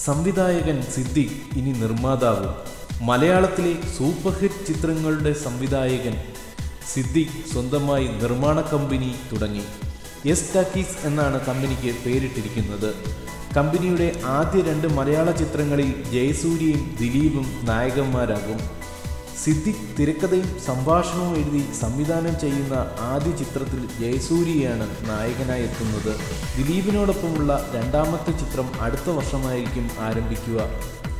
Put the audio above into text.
സംവിധായകൻ സിദ്ദിഖ് ഇനി നിർമ്മാതാവും മലയാളത്തിലെ സൂപ്പർ ഹിറ്റ് ചിത്രങ്ങളുടെ സംവിധായകൻ സിദ്ദിഖ് സ്വന്തമായി നിർമ്മാണ കമ്പനി തുടങ്ങി എസ് ടാക്കീസ് എന്നാണ് കമ്പനിക്ക് പേരിട്ടിരിക്കുന്നത് കമ്പനിയുടെ ആദ്യ രണ്ട് മലയാള ചിത്രങ്ങളിൽ ജയസൂര്യയും ദിലീപും നായകന്മാരാകും സിദ്ദിഖ് തിരക്കഥയും സംഭാഷണവും എഴുതി സംവിധാനം ചെയ്യുന്ന ആദ്യ ചിത്രത്തിൽ ജയസൂര്യയാണ് നായകനായി എത്തുന്നത് ദിലീപിനോടൊപ്പമുള്ള രണ്ടാമത്തെ ചിത്രം അടുത്ത വർഷമായിരിക്കും ആരംഭിക്കുക